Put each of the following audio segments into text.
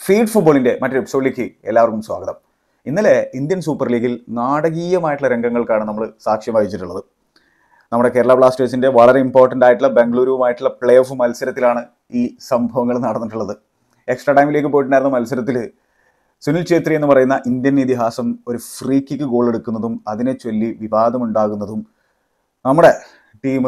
feed ഫുട്ബോളിന്റെ മറ്റൊരു എപ്പിസോഡിലേക്ക് എല്ലാവർക്കും സ്വാഗതം ഇന്നലെ ഇന്ത്യൻ സൂപ്പർ ലീഗിൽ നാടകീയമായിട്ടുള്ള രംഗങ്ങൾക്കാണ് നമ്മൾ സാക്ഷ്യം വഹിച്ചിട്ടുള്ളത് നമ്മുടെ കേരള ബ്ലാസ്റ്റേഴ്സിന്റെ വളരെ ഇമ്പോർട്ടൻ്റ് ആയിട്ടുള്ള ബംഗളൂരുവുമായിട്ടുള്ള പ്ലേ ഓഫ് മത്സരത്തിലാണ് ഈ സംഭവങ്ങൾ നടന്നിട്ടുള്ളത് എക്സ്ട്രാ ടൈമിലേക്ക് പോയിട്ടുണ്ടായിരുന്ന മത്സരത്തിൽ സുനിൽ ഛേത്രി എന്ന് പറയുന്ന ഇന്ത്യൻ ഇതിഹാസം ഒരു ഫ്രീ കിക്ക് ഗോൾ എടുക്കുന്നതും അതിനെ ചൊല്ലി വിവാദമുണ്ടാകുന്നതും നമ്മുടെ ടീം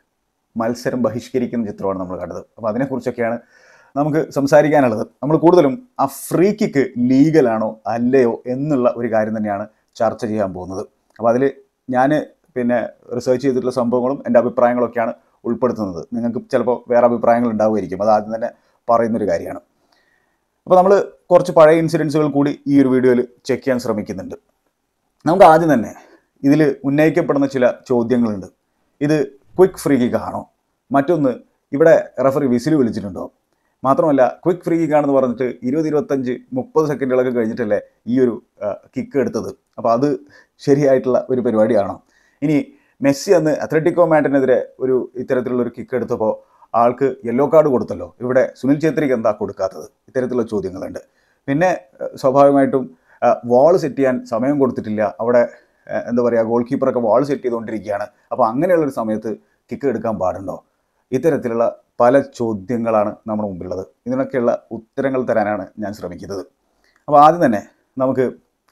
മത്സരം ബഹിഷ്കരിക്കുന്ന ചിത്രമാണ് നമ്മൾ കണ്ടത് അപ്പോൾ അതിനെക്കുറിച്ചൊക്കെയാണ് നമുക്ക് സംസാരിക്കാനുള്ളത് നമ്മൾ കൂടുതലും ആ ഫ്രീ കിക്ക് ലീഗലാണോ അല്ലയോ എന്നുള്ള ഒരു കാര്യം തന്നെയാണ് ചർച്ച ചെയ്യാൻ പോകുന്നത് അപ്പോൾ അതിൽ ഞാൻ പിന്നെ റിസർച്ച് ചെയ്തിട്ടുള്ള സംഭവങ്ങളും എൻ്റെ അഭിപ്രായങ്ങളൊക്കെയാണ് ഉൾപ്പെടുത്തുന്നത് നിങ്ങൾക്ക് ചിലപ്പോൾ വേറെ അഭിപ്രായങ്ങൾ ഉണ്ടാവുമായിരിക്കും അത് ആദ്യം തന്നെ പറയുന്നൊരു കാര്യമാണ് അപ്പോൾ നമ്മൾ കുറച്ച് പഴയ ഇൻസിഡൻസുകൾ കൂടി ഈ ഒരു വീഡിയോയിൽ ചെക്ക് ചെയ്യാൻ ശ്രമിക്കുന്നുണ്ട് നമുക്ക് ആദ്യം തന്നെ ഇതിൽ ഉന്നയിക്കപ്പെടുന്ന ചില ചോദ്യങ്ങളുണ്ട് ഇത് ക്വിക്ക് ഫ്രീ കിക്ക് ആണോ മറ്റൊന്ന് ഇവിടെ റെഫറി വിസിൽ വിളിച്ചിട്ടുണ്ടോ മാത്രമല്ല ക്വിക്ക് ഫ്രീ കിക്ക് ആണെന്ന് പറഞ്ഞിട്ട് ഇരുപത് ഇരുപത്തഞ്ച് മുപ്പത് സെക്കൻഡുകളൊക്കെ കഴിഞ്ഞിട്ടല്ലേ ഈ ഒരു കിക്ക് എടുത്തത് അപ്പോൾ അത് ശരിയായിട്ടുള്ള ഒരു പരിപാടിയാണോ ഇനി മെസ്സി അന്ന് അത്ലറ്റിക്കോ മാറ്റിനെതിരെ ഒരു ഇത്തരത്തിലുള്ള ഒരു കിക്ക് എടുത്തപ്പോൾ ആൾക്ക് യെല്ലോ കാർഡ് കൊടുത്തല്ലോ ഇവിടെ സുനിൽ ഛേത്രിക്ക് എന്താ കൊടുക്കാത്തത് ഇത്തരത്തിലുള്ള ചോദ്യങ്ങളുണ്ട് പിന്നെ ഏഹ്, സ്വാഭാവികമായിട്ടും വാൾ സെറ്റ് ചെയ്യാൻ സമയം കൊടുത്തിട്ടില്ല അവിടെ ഏഹ്, എന്താ പറയുക ഗോൾ കീപ്പറൊക്കെ വാൾ സെറ്റ് ചെയ്തുകൊണ്ടിരിക്കുകയാണ് അപ്പോൾ അങ്ങനെയുള്ളൊരു സമയത്ത് കിക്ക് എടുക്കാൻ പാടുണ്ടോ ഇത്തരത്തിലുള്ള പല ചോദ്യങ്ങളാണ് നമ്മുടെ മുമ്പിലുള്ളത് ഇതിനൊക്കെയുള്ള ഉത്തരങ്ങൾ തരാനാണ് ഞാൻ ശ്രമിക്കുന്നത് അപ്പോൾ ആദ്യം തന്നെ നമുക്ക്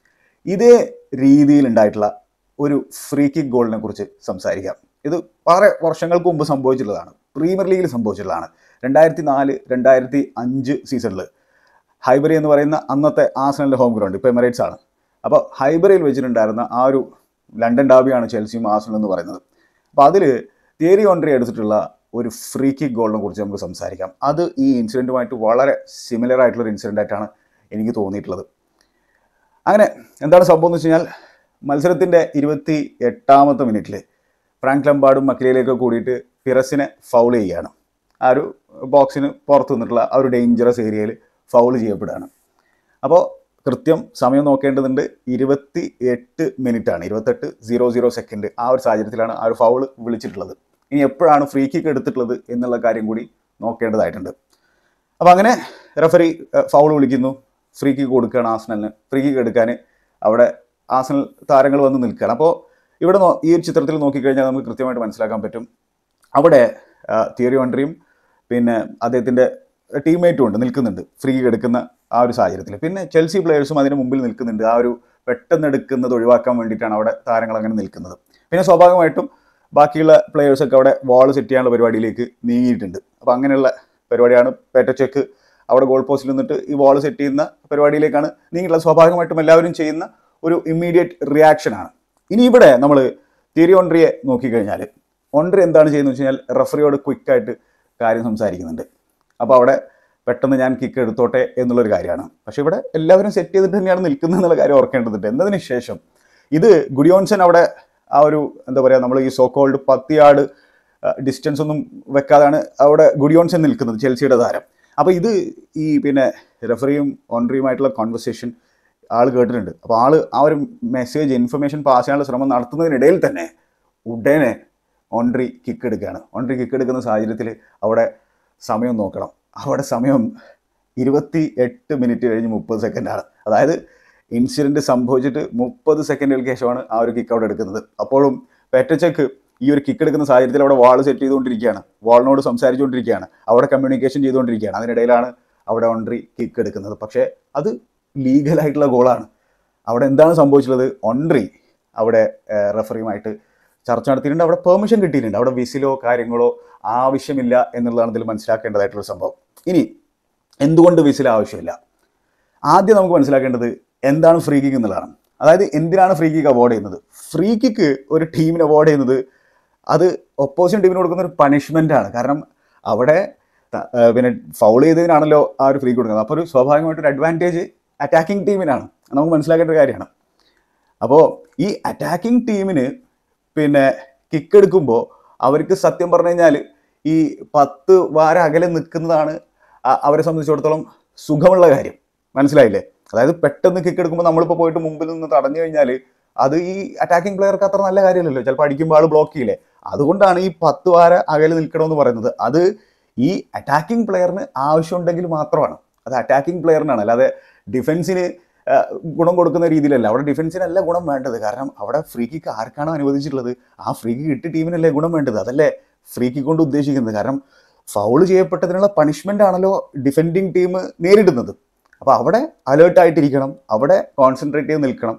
ഇതേ രീതിയിൽ ഉണ്ടായിട്ടുള്ള ഒരു ഫ്രീ കിക്ക് ഗോളിനെ കുറിച്ച് സംസാരിക്കാം ഇത് വളരെ വർഷങ്ങൾക്ക് മുമ്പ് സംഭവിച്ചിട്ടുള്ളതാണ് പ്രീമിയർ ലീഗിൽ സംഭവിച്ചിട്ടുള്ളതാണ് രണ്ടായിരത്തി നാല് രണ്ടായിരത്തി അഞ്ച് സീസണിൽ ഹൈബറി എന്ന് പറയുന്ന അന്നത്തെ ആസനലിൻ്റെ ഹോം ഗ്രൗണ്ട് ഇപ്പോൾ എമിറേറ്റ്സ് ആണ് അപ്പോൾ ഹൈബറിയിൽ വെച്ചിട്ടുണ്ടായിരുന്ന ആ ഒരു ലണ്ടൻ ഡാബിയാണ് ചെൽസിയും ആസനൽ എന്ന് പറയുന്നത് അപ്പോൾ അതിൽ തിയറി ഓൺട്രി എടുത്തിട്ടുള്ള ഒരു ഫ്രീ കിക്ക് ഗോളിനെ കുറിച്ച് നമുക്ക് സംസാരിക്കാം അത് ഈ ഇൻസിഡൻറ്റുമായിട്ട് വളരെ സിമിലർ ആയിട്ടുള്ള ഒരു ഇൻസിഡൻ്റ് ആയിട്ടാണ് എനിക്ക് തോന്നിയിട്ടുള്ളത് അങ്ങനെ എന്താണ് സംഭവം എന്ന് വെച്ച് കഴിഞ്ഞാൽ മത്സരത്തിൻ്റെ ഇരുപത്തി എട്ടാമത്തെ മിനിറ്റിൽ ഫ്രാങ്ക് ലംബാർഡും മക്കിലയിലേക്ക് കൂടിയിട്ട് ഫിറസിനെ ഫൗൾ ചെയ്യുകയാണ് ആ ഒരു ബോക്സിന് പുറത്ത് നിന്നിട്ടുള്ള ആ ഒരു ഡേഞ്ചറസ് ഏരിയയിൽ ഫൗൾ ചെയ്യപ്പെടുകയാണ് അപ്പോൾ കൃത്യം സമയം നോക്കേണ്ടതുണ്ട് ഇരുപത്തി എട്ട് മിനിറ്റ് ആണ് ഇരുപത്തെട്ട് സീറോ സീറോ സെക്കൻഡ് ആ ഒരു സാഹചര്യത്തിലാണ് ആ ഒരു ഫൗൾ വിളിച്ചിട്ടുള്ളത് ഇനി എപ്പോഴാണ് ഫ്രീ കിക്ക് എടുത്തിട്ടുള്ളത് എന്നുള്ള കാര്യം കൂടി നോക്കേണ്ടതായിട്ടുണ്ട് അപ്പോൾ അങ്ങനെ റെഫറി ഫൗൾ വിളിക്കുന്നു ഫ്രീ കിക്ക് കൊടുക്കുകയാണ് ആസനലിന് ഫ്രീ കിക്ക് എടുക്കാൻ അവിടെ ആസനൽ താരങ്ങൾ വന്ന് നിൽക്കുകയാണ് അപ്പോൾ ഇവിടെ നോ- ഈ ഒരു ചിത്രത്തിൽ നോക്കിക്കഴിഞ്ഞാൽ നമുക്ക് കൃത്യമായിട്ട് മനസ്സിലാക്കാൻ പറ്റും അവിടെ തിയറി വണ്ടറിയും പിന്നെ അദ്ദേഹത്തിൻ്റെ ടീംമേറ്റും ഉണ്ട് നിൽക്കുന്നുണ്ട് ഫ്രീ കിക്ക് എടുക്കുന്ന ആ ഒരു സാഹചര്യത്തിൽ പിന്നെ ചെൽസി പ്ലേയേഴ്സും അതിന് മുമ്പിൽ നിൽക്കുന്നുണ്ട് ആ ഒരു പെട്ടെന്ന് എടുക്കുന്നത് ഒഴിവാക്കാൻ വേണ്ടിയിട്ടാണ് അവിടെ താരങ്ങൾ അങ്ങനെ നിൽക്കുന്നത് പിന്നെ സ്വാഭാവികമായിട്ടും ബാക്കിയുള്ള പ്ലേയേഴ്സൊക്കെ അവിടെ വാൾ സെറ്റ് ചെയ്യാനുള്ള പരിപാടിയിലേക്ക് നീങ്ങിയിട്ടുണ്ട് അപ്പോൾ അങ്ങനെയുള്ള പരിപാടിയാണ് പേറ്റച്ചെക്ക് അവിടെ ഗോൾ പോസ്റ്റിൽ നിന്നിട്ട് ഈ വാൾ സെറ്റ് ചെയ്യുന്ന പരിപാടിയിലേക്കാണ് നീങ്ങിയിട്ടുള്ളത് സ്വാഭാവികമായിട്ടും എല്ലാവരും ചെയ്യുന്ന ഒരു ഇമ്മീഡിയറ്റ് റിയാക്ഷനാണ് ഇനി ഇവിടെ നമ്മൾ തിയറി ഓൺട്രിയെ നോക്കിക്കഴിഞ്ഞാൽ ഓൺട്രി എന്താണ് ചെയ്യുന്നത് വെച്ച് കഴിഞ്ഞാൽ റെഫറിയോട് ക്വിക്കായിട്ട് കാര്യം സംസാരിക്കുന്നുണ്ട് അപ്പോൾ അവിടെ പെട്ടെന്ന് ഞാൻ കിക്ക് എടുത്തോട്ടെ എന്നുള്ളൊരു കാര്യമാണ് പക്ഷേ ഇവിടെ എല്ലാവരും സെറ്റ് ചെയ്തിട്ട് തന്നെയാണ് നിൽക്കുന്നത് എന്നുള്ള കാര്യം ഓർക്കേണ്ടതുണ്ട് എന്നതിന് ശേഷം ഇത് ഗുഡിയോൺസൺ അവിടെ ആ ഒരു എന്താ പറയുക നമ്മൾ ഈ സോ കോൾഡ് പത്തിയാട് ഡിസ്റ്റൻസ് ഒന്നും വെക്കാതാണ് അവിടെ ഗുഡിയോൺസൺ നിൽക്കുന്നത് ചെൽസിയുടെ താരം അപ്പോൾ ഇത് ഈ പിന്നെ റെഫറിയും ഓൺട്രിയുമായിട്ടുള്ള കോൺവെർസേഷൻ ആൾ കേട്ടിട്ടുണ്ട് അപ്പോൾ ആൾ ആ ഒരു മെസ്സേജ് ഇൻഫർമേഷൻ പാസ് ചെയ്യാനുള്ള ശ്രമം നടത്തുന്നതിനിടയിൽ തന്നെ ഉടനെ ഓൺട്രി കിക്ക് എടുക്കുകയാണ് ഓൺട്രി കിക്ക് എടുക്കുന്ന സാഹചര്യത്തിൽ അവിടെ സമയം നോക്കണം അവിടെ സമയം ഇരുപത്തി എട്ട് മിനിറ്റ് കഴിഞ്ഞ് മുപ്പത് സെക്കൻഡാണ് അതായത് ഇൻസിഡൻറ്റ് സംഭവിച്ചിട്ട് മുപ്പത് സെക്കൻഡുകൾക്ക് ശേഷമാണ് ആ ഒരു കിക്ക് അവിടെ എടുക്കുന്നത് അപ്പോഴും പെറ്റച്ചക്ക് ഈ ഒരു കിക്ക് എടുക്കുന്ന സാഹചര്യത്തിൽ അവിടെ വാൾ സെറ്റ് ചെയ്തുകൊണ്ടിരിക്കുകയാണ് വാളിനോട് സംസാരിച്ചുകൊണ്ടിരിക്കുകയാണ് അവിടെ കമ്മ്യൂണിക്കേഷൻ ചെയ്തുകൊണ്ടിരിക്കുകയാണ് അതിനിടയിലാണ് അവിടെ ഓൺട്രി കിക്ക് എടുക്കുന്നത് പക്ഷേ അത് ലീഗലായിട്ടുള്ള ഗോളാണ് അവിടെ എന്താണ് സംഭവിച്ചിട്ടുള്ളത് ഓൺട്രി അവിടെ റെഫറിയുമായിട്ട് ചർച്ച നടത്തിയിട്ടുണ്ട് അവിടെ പെർമിഷൻ കിട്ടിയിട്ടുണ്ട് അവിടെ വിസിലോ കാര്യങ്ങളോ ആവശ്യമില്ല എന്നുള്ളതാണ് ഇതിൽ മനസ്സിലാക്കേണ്ടതായിട്ടുള്ള സംഭവം ഇനി എന്തുകൊണ്ട് വിസിൽ ആവശ്യമില്ല ആദ്യം നമുക്ക് മനസ്സിലാക്കേണ്ടത് എന്താണ് ഫ്രീ കിക്ക് എന്നുള്ളതാണ് അതായത് എന്തിനാണ് ഫ്രീ കിക്ക് അവോർഡ് ചെയ്യുന്നത് ഫ്രീ കിക്ക് ഒരു ടീമിന് അവോർഡ് ചെയ്യുന്നത് അത് ഒപ്പോസിഷൻ ടീമിന് കൊടുക്കുന്ന ഒരു പണിഷ്മെൻ്റ് ആണ് കാരണം അവിടെ ത- ആ, പിന്നെ ഫൗൾ ചെയ്തതിനാണല്ലോ ആ ഒരു ഫ്രീ കൊടുക്കുന്നത് അപ്പോൾ ഒരു സ്വാഭാവികമായിട്ട് ഒരു അഡ്വാൻറ്റേജ് അറ്റാക്കിംഗ് ടീമിനാണ് നമുക്ക് മനസ്സിലാക്കേണ്ട ഒരു കാര്യമാണ് അപ്പോൾ ഈ അറ്റാക്കിംഗ് ടീമിന് പിന്നെ കിക്ക് എടുക്കുമ്പോൾ അവർക്ക് സത്യം പറഞ്ഞു കഴിഞ്ഞാൽ ഈ പത്ത് വാര അകലെ നിൽക്കുന്നതാണ് അ- അവരെ സംബന്ധിച്ചിടത്തോളം സുഖമുള്ള കാര്യം മനസ്സിലായില്ലേ അതായത് പെട്ടെന്ന് കിക്ക് എടുക്കുമ്പോൾ നമ്മളിപ്പോൾ പോയിട്ട് മുമ്പിൽ നിന്ന് തടഞ്ഞു കഴിഞ്ഞാൽ അത് ഈ അറ്റാക്കിംഗ് പ്ലെയർക്ക് അത്ര നല്ല കാര്യമല്ലല്ലോ ചിലപ്പോൾ അടിക്കുമ്പോൾ ആൾ ബ്ലോക്ക് ചെയ്യില്ലേ അതുകൊണ്ടാണ് ഈ പത്ത് വാര അകലെ നിൽക്കണമെന്ന് പറയുന്നത് അത് ഈ അറ്റാക്കിംഗ് പ്ലെയറിന് ആവശ്യമുണ്ടെങ്കിൽ മാത്രമാണ് അത് അറ്റാക്കിംഗ് പ്ലെയറിനാണ് അല്ലാതെ ഡിഫൻസിന് ആ, ഗുണം കൊടുക്കുന്ന രീതിയിലല്ല അവിടെ ഡിഫൻസിനല്ല ഗുണം വേണ്ടത് കാരണം അവിടെ ഫ്രീ കിക്ക് ആർക്കാണോ അനുവദിച്ചിട്ടുള്ളത് ആ ഫ്രീ കിക്ക് കിട്ടിയ ടീമിനല്ലേ ഗുണം വേണ്ടത് അതല്ലേ ഫ്രീ കിക്ക് കൊണ്ട് ഉദ്ദേശിക്കുന്നത് കാരണം ഫൗൾ ചെയ്യപ്പെട്ടതിനുള്ള പണിഷ്മെൻ്റ് ആണല്ലോ ഡിഫെൻഡിങ് ടീം നേരിടുന്നത് അപ്പോൾ അവിടെ അലേർട്ടായിട്ടിരിക്കണം അവിടെ കോൺസെൻട്രേറ്റ് ചെയ്ത് നിൽക്കണം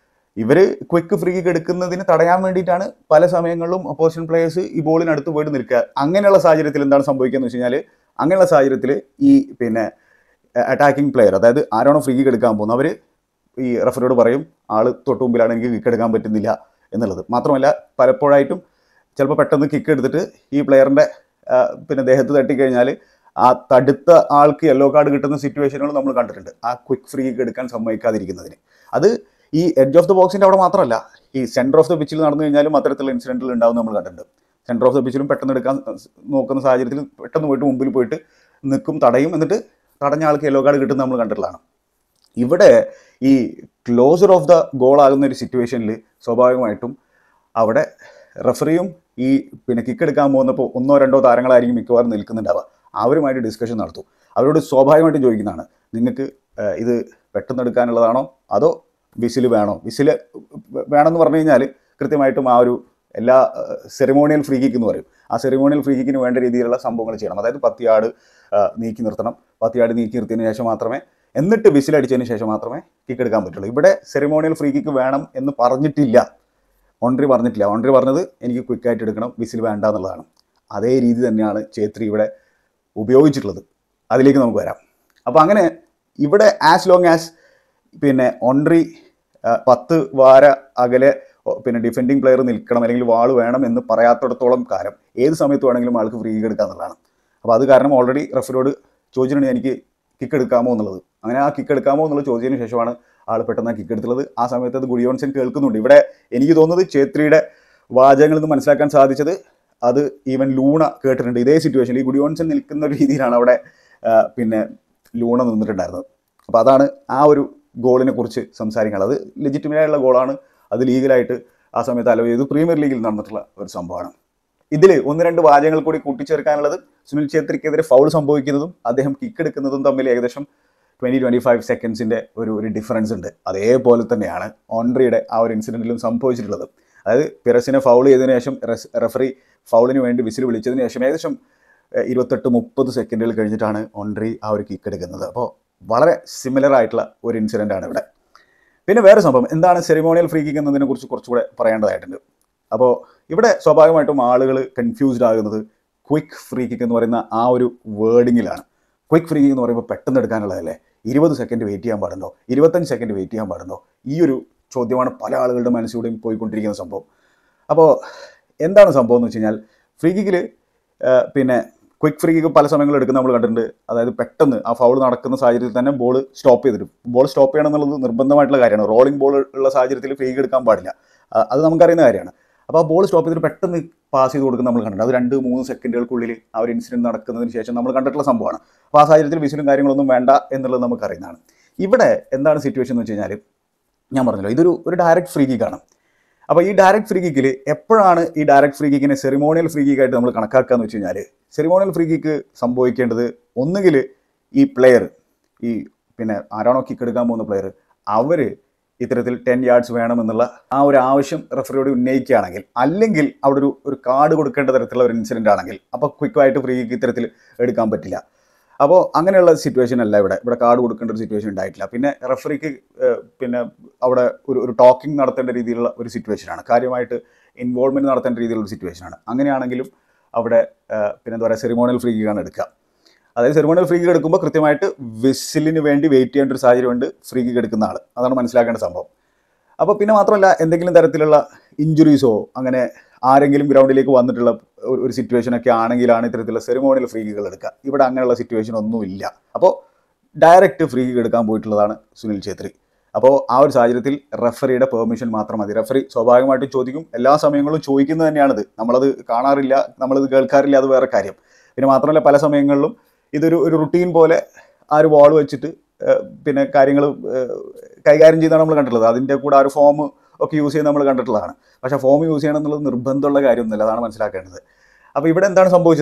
ഇവർ ക്വിക്ക് ഫ്രീ കിക്ക് എടുക്കുന്നതിന് തടയാൻ വേണ്ടിയിട്ടാണ് പല സമയങ്ങളിലും ഒപ്പോസിഷൻ പ്ലേയേഴ്സ് ഈ ബോളിനടുത്ത് പോയിട്ട് നിൽക്കുക അങ്ങനെയുള്ള സാഹചര്യത്തിൽ എന്താണ് സംഭവിക്കുക എന്ന് വെച്ച് കഴിഞ്ഞാൽ അങ്ങനെയുള്ള സാഹചര്യത്തിൽ ഈ പിന്നെ അറ്റാക്കിംഗ് പ്ലെയർ അതായത് ആരാണോ ഫ്രീ കിക്ക് എടുക്കാൻ പോകുന്നത് അവർ ഈ റഫറിയോട് പറയും ആൾ തൊട്ട് മുമ്പിലാണ് എനിക്ക് കിക്ക് എടുക്കാൻ പറ്റുന്നില്ല എന്നുള്ളത് മാത്രമല്ല പലപ്പോഴായിട്ടും ചിലപ്പോൾ പെട്ടെന്ന് കിക്ക് എടുത്തിട്ട് ഈ പ്ലെയറിൻ്റെ പിന്നെ ദേഹത്ത് തട്ടിക്കഴിഞ്ഞാൽ ആ തടുത്ത ആൾക്ക് യെല്ലോ കാർഡ് കിട്ടുന്ന സിറ്റുവേഷനുകൾ നമ്മൾ കണ്ടിട്ടുണ്ട് ആ ക്വിക്ക് ഫ്രീ കിക്ക് എടുക്കാൻ സമ്മതിക്കാതിരിക്കുന്നതിന് അത് ഈ എഡ്ജ് ഓഫ് ദ ബോക്സിൻ്റെ അവിടെ മാത്രമല്ല ഈ സെൻറ്റർ ഓഫ് ദ പിച്ചിൽ നടന്നു കഴിഞ്ഞാലും അത്തരത്തിലുള്ള ഇൻസിഡൻറ്റുകൾ ഉണ്ടാവും നമ്മൾ കണ്ടിട്ടുണ്ട് സെൻറ്റർ ഓഫ് ദ പിച്ചിലും പെട്ടെന്ന് എടുക്കാൻ നോക്കുന്ന സാഹചര്യത്തിൽ പെട്ടെന്ന് പോയിട്ട് മുമ്പിൽ പോയിട്ട് നിൽക്കും തടയും എന്നിട്ട് തടഞ്ഞ ആൾക്ക് യെല്ലോ കാർഡ് കിട്ടുന്നത് നമ്മൾ കണ്ടിട്ടുള്ളതാണ് ഇവിടെ ഈ ക്ലോസർ ഓഫ് ദ ഗോൾ ആകുന്ന ഒരു സിറ്റുവേഷനിൽ സ്വാഭാവികമായിട്ടും അവിടെ റഫറിയും ഈ പിന്നെ കിക്ക് എടുക്കാൻ പോകുന്നപ്പോൾ ഒന്നോ രണ്ടോ താരങ്ങളായിരിക്കും മിക്കവാറും നിൽക്കുന്നുണ്ടാവുക അവരുമായിട്ട് ഡിസ്കഷൻ നടത്തും അവരോട് സ്വാഭാവികമായിട്ടും ചോദിക്കുന്നതാണ് നിങ്ങൾക്ക് ഏഹ്, ഇത് പെട്ടെന്ന് എടുക്കാനുള്ളതാണോ അതോ വിസിൽ വേണോ വിസിൽ വേണമെന്ന് പറഞ്ഞു കഴിഞ്ഞാൽ കൃത്യമായിട്ടും ആ ഒരു എല്ലാ സെറിമോണിയൽ ഫ്രീ കിക്ക് എന്ന് പറയും ആ സെറിമോണിയൽ ഫ്രീ കിക്കിന് വേണ്ട രീതിയിലുള്ള സംഭവങ്ങൾ ചെയ്യണം അതായത് പത്തിയാട് ആ, നീക്കി നിർത്തണം പത്തിയാട് നീക്കി നിർത്തിയതിന് ശേഷം മാത്രമേ എന്നിട്ട് വിസിലടിച്ചതിന് ശേഷം മാത്രമേ കിക്ക് എടുക്കാൻ പറ്റുള്ളൂ ഇവിടെ സെറിമോണിയൽ ഫ്രീ കിക്ക് വേണം എന്ന് പറഞ്ഞിട്ടില്ല ഓൺട്രി പറഞ്ഞിട്ടില്ല ഓൺട്രി പറഞ്ഞത് എനിക്ക് ക്വിക്കായിട്ട് എടുക്കണം വിസിൽ വേണ്ട എന്നുള്ളതാണ് അതേ രീതി തന്നെയാണ് ചേത്രി ഇവിടെ ഉപയോഗിച്ചിട്ടുള്ളത് അതിലേക്ക് നമുക്ക് വരാം അപ്പോൾ അങ്ങനെ ഇവിടെ ആസ് ലോങ് ആസ് പിന്നെ ഓൺട്രി ആ, പത്ത് വാര അകലെ ഓ, പിന്നെ ഡിഫെൻഡിങ് പ്ലെയർ നിൽക്കണം അല്ലെങ്കിൽ വാൾ വേണം എന്ന് പറയാത്തിടത്തോളം കാലം ഏത് സമയത്ത് വേണമെങ്കിലും ആൾക്ക് ഫ്രീ കിക്ക് എടുക്കുക എന്നുള്ളതാണ് അപ്പോൾ അത് കാരണം ഓൾറെഡി റഫറിയോട് ചോദിച്ചിട്ടുണ്ട് എനിക്ക് കിക്ക് എടുക്കാമോ എന്നുള്ളത് അങ്ങനെ ആ കിക്ക് എടുക്കാമോ എന്നുള്ളത് ചോദിച്ചതിന് ശേഷമാണ് ആൾ പെട്ടെന്ന് ആ കിക്ക് എടുത്തുള്ളത് ആ സമയത്ത് അത് ഗുഡിയോൺസൻ കേൾക്കുന്നുണ്ട് ഇവിടെ എനിക്ക് തോന്നുന്നത് ചേത്രിയുടെ വാചകങ്ങളിൽ നിന്ന് മനസ്സിലാക്കാൻ സാധിച്ചത് അത് ഈവൻ ലൂണ കേട്ടിട്ടുണ്ട് ഇതേ സിറ്റുവേഷനിൽ ഈ ഗുഡിയോൺസൻ നിൽക്കുന്ന രീതിയിലാണ് അവിടെ ആ, പിന്നെ ലൂണ നിന്നിട്ടുണ്ടായിരുന്നത് അപ്പോൾ അതാണ് ആ ഒരു ഗോളിനെ കുറിച്ച് സംസാരിക്കാനുള്ളത് അത് ലെജിറ്റിമേറ്റായുള്ള ഗോളാണ് അത് ലീഗലായിട്ട് ആ സമയത്ത് അലവ് ചെയ്തു പ്രീമിയർ ലീഗിൽ നടന്നിട്ടുള്ള ഒരു സംഭവമാണ് ഇതിൽ ഒന്ന് രണ്ട് വാചകങ്ങൾ കൂടി കൂട്ടിച്ചേർക്കാനുള്ളത് സുനിൽ ഛേത്രിക്കെതിരെ ഫൗൾ സംഭവിക്കുന്നതും അദ്ദേഹം കിക്ക് എടുക്കുന്നതും തമ്മിൽ ഏകദേശം ട്വൻറ്റി ട്വൻറ്റി ഫൈവ് സെക്കൻഡ്സിൻ്റെ ഒരു ഒരു ഡിഫറൻസ് ഉണ്ട് അതേപോലെ തന്നെയാണ് ഓൺട്രിയുടെ ആ ഒരു ഇൻസിഡൻറ്റിലും സംഭവിച്ചിട്ടുള്ളത് അതായത് പിറസിനെ ഫൗൾ ചെയ്തതിനു ശേഷം റെസ്- റെഫറി ഫൗളിന് വേണ്ടി വിസിൽ വിളിച്ചതിന് ശേഷം ഏകദേശം ഏഹ്, ഇരുപത്തെട്ട് മുപ്പത് സെക്കൻഡുകൾ കഴിഞ്ഞിട്ടാണ് ഓൺട്രി ആ ഒരു കിക്ക് എടുക്കുന്നത് അപ്പോൾ വളരെ സിമിലർ ആയിട്ടുള്ള ഒരു ഇൻസിഡൻ്റ് ആണ് ഇവിടെ പിന്നെ വേറെ സംഭവം എന്താണ് സെറിമോണിയൽ ഫ്രീ കിക്ക് എന്നതിനെ കുറിച്ച് കുറച്ചുകൂടെ പറയേണ്ടതായിട്ടുണ്ട് അപ്പോൾ ഇവിടെ സ്വാഭാവികമായിട്ടും ആളുകൾ കൺഫ്യൂസ്ഡ് ആകുന്നത് ക്വിക്ക് ഫ്രീ കിക്ക് എന്ന് പറയുന്ന ആ ഒരു വേർഡിങ്ങിലാണ് ക്വിക്ക് ഫ്രീ കിക്ക് എന്ന് പറയുമ്പോൾ പെട്ടെന്ന് എടുക്കാനുള്ളതല്ലേ ഇരുപത് സെക്കൻഡ് വെയിറ്റ് ചെയ്യാൻ പാടുണ്ടോ ഇരുപത്തഞ്ച് സെക്കൻഡ് വെയിറ്റ് ചെയ്യാൻ പാടുണ്ടോ ഈ ഒരു ചോദ്യമാണ് പല ആളുകളുടെ മനസ്സിലൂടെയും പോയിക്കൊണ്ടിരിക്കുന്ന സംഭവം അപ്പോൾ എന്താണ് സംഭവം എന്ന് വെച്ച് കഴിഞ്ഞാൽ ഫ്രീ കിക്കിൽ പിന്നെ ക്വിക്ക് ഫ്രീ കിക്ക് പല സമയങ്ങളിൽ എടുക്കുന്ന നമ്മൾ കണ്ടിട്ടുണ്ട് അതായത് പെട്ടെന്ന് ആ ഫൗൾ നടക്കുന്ന സാഹചര്യത്തിൽ തന്നെ ബോൾ സ്റ്റോപ്പ് ചെയ്തിട്ട് ബോൾ സ്റ്റോപ്പ് ചെയ്യണം എന്നുള്ളത് നിർബന്ധമായിട്ടുള്ള കാര്യമാണ് റോളിംഗ് ബോൾ ഉള്ള സാഹചര്യത്തിൽ ഫ്രീ കിക്ക് എടുക്കാൻ പാടില്ല ആ, അത് നമുക്കറിയുന്ന കാര്യമാണ് അപ്പോൾ ആ ബോൾ സ്റ്റോപ്പ് ചെയ്തിട്ട് പെട്ടെന്ന് പാസ് ചെയ്ത് കൊടുക്കുന്ന നമ്മൾ കണ്ടിട്ടുണ്ട് അത് രണ്ട് മൂന്ന് സെക്കൻഡുകൾക്കുള്ളിൽ ആ ഒരു ഇൻസിഡൻറ്റ് നടക്കുന്നതിന് ശേഷം നമ്മൾ കണ്ടിട്ടുള്ള സംഭവമാണ് അപ്പോൾ ആ സാഹചര്യത്തിൽ വിസിലും കാര്യങ്ങളൊന്നും വേണ്ട എന്നുള്ളത് നമുക്കറിയുന്നതാണ് ഇവിടെ എന്താണ് സിറ്റുവേഷൻ എന്ന് വെച്ച് കഴിഞ്ഞാൽ ഞാൻ പറഞ്ഞല്ലോ ഇതൊരു ഒരു ഡയറക്റ്റ് ഫ്രീ കിക്കാണ് അപ്പോൾ ഈ ഡയറക്റ്റ് ഫ്രീ കിക്കിൽ എപ്പോഴാണ് ഈ ഡയറക്റ്റ് ഫ്രീ കിക്കിനെ സെറിമോണിയൽ ഫ്രീ കിക്കായിട്ട് നമ്മൾ കണക്കാക്കുക എന്ന് വെച്ച് കഴിഞ്ഞാൽ സെറിമോണിയൽ ഫ്രീ കിക്ക് സംഭവിക്കേണ്ടത് ഒന്നുകിൽ ഈ പ്ലെയർ ഈ പിന്നെ ആരാണോ കിക്ക് എടുക്കാൻ പോകുന്ന പ്ലെയർ അവർ ഇത്തരത്തിൽ ടെൻ യാർഡ്സ് വേണമെന്നുള്ള ആ ഒരു ആവശ്യം റെഫറിയോട് ഉന്നയിക്കുകയാണെങ്കിൽ അല്ലെങ്കിൽ അവിടെ ഒരു ഒരു കാർഡ് കൊടുക്കേണ്ട തരത്തിലുള്ള ഒരു ഇൻസിഡൻ്റ് ആണെങ്കിൽ അപ്പോൾ ക്വിക്കായിട്ട് ഫ്രീ കിക്ക് ഇത്തരത്തിൽ എടുക്കാൻ പറ്റില്ല അപ്പോൾ അങ്ങനെയുള്ള സിറ്റുവേഷൻ അല്ല ഇവിടെ ഇവിടെ കാർഡ് കൊടുക്കേണ്ട ഒരു സിറ്റുവേഷൻ ഉണ്ടായിട്ടില്ല പിന്നെ റെഫറിക്ക് പിന്നെ അവിടെ ഒരു ഒരു ടോക്കിംഗ് നടത്തേണ്ട രീതിയിലുള്ള ഒരു സിറ്റുവേഷനാണ് കാര്യമായിട്ട് ഇൻവോൾവ്മെൻറ്റ് നടത്തേണ്ട രീതിയിലുള്ള ഒരു സിറ്റുവേഷനാണ് അങ്ങനെയാണെങ്കിലും അവിടെ ആ, പിന്നെ എന്താ പറയുക സെറിമോണിയൽ ഫ്രീ കിക്കാണ് എടുക്കുക അതായത് സെറിമോണിയൽ ഫ്രീ കിക്ക് എടുക്കുമ്പോൾ കൃത്യമായിട്ട് വിസിലിന് വേണ്ടി വെയിറ്റ് ചെയ്യേണ്ട ഒരു സാഹചര്യമുണ്ട് ഫ്രീ കിക്ക് എടുക്കുന്ന ആൾ അതാണ് മനസ്സിലാക്കേണ്ട സംഭവം അപ്പോൾ പിന്നെ മാത്രമല്ല എന്തെങ്കിലും തരത്തിലുള്ള ഇഞ്ചുറീസോ അങ്ങനെ ആരെങ്കിലും ഗ്രൗണ്ടിലേക്ക് വന്നിട്ടുള്ള ഒരു- ഒരു സിറ്റുവേഷൻ ഒക്കെ ആണെങ്കിലാണ് ഇത്തരത്തിലുള്ള സെറിമോണിയൽ ഫ്രീ കിക്കുകൾ എടുക്കുക ഇവിടെ അങ്ങനെയുള്ള സിറ്റുവേഷൻ ഒന്നുമില്ല അപ്പോൾ ഡയറക്റ്റ് ഫ്രീ കിക്ക് എടുക്കാൻ പോയിട്ടുള്ളതാണ് സുനിൽ ഛേത്രി അപ്പോൾ ആ ഒരു സാഹചര്യത്തിൽ റെഫറിയുടെ പെർമിഷൻ മാത്രം മതി റെഫറി സ്വാഭാവികമായിട്ടും ചോദിക്കും എല്ലാ സമയങ്ങളിലും ചോദിക്കുന്നത് തന്നെയാണിത് നമ്മളത് കാണാറില്ല നമ്മളത് കേൾക്കാറില്ല അത് വേറെ കാര്യം പിന്നെ മാത്രമല്ല പല സമയങ്ങളിലും ഇതൊരു ഒരു റുട്ടീൻ പോലെ ആ ഒരു ബോൾ വെച്ചിട്ട് ഏഹ്, പിന്നെ കാര്യങ്ങൾ കൈകാര്യം ചെയ്താണ് നമ്മൾ കണ്ടിട്ടുള്ളത് അതിൻ്റെ കൂടെ ആ ഒരു ഫോം ഒക്കെ യൂസ് ചെയ്യുന്നത് നമ്മൾ കണ്ടിട്ടുള്ളതാണ് പക്ഷേ ഫോം യൂസ് ചെയ്യണം എന്നുള്ളത് നിർബന്ധമുള്ള കാര്യമൊന്നുമില്ല അതാണ് മനസ്സിലാക്കേണ്ടത് അപ്പോൾ ഇവിടെ എന്താണ് സംഭവിച്ചത്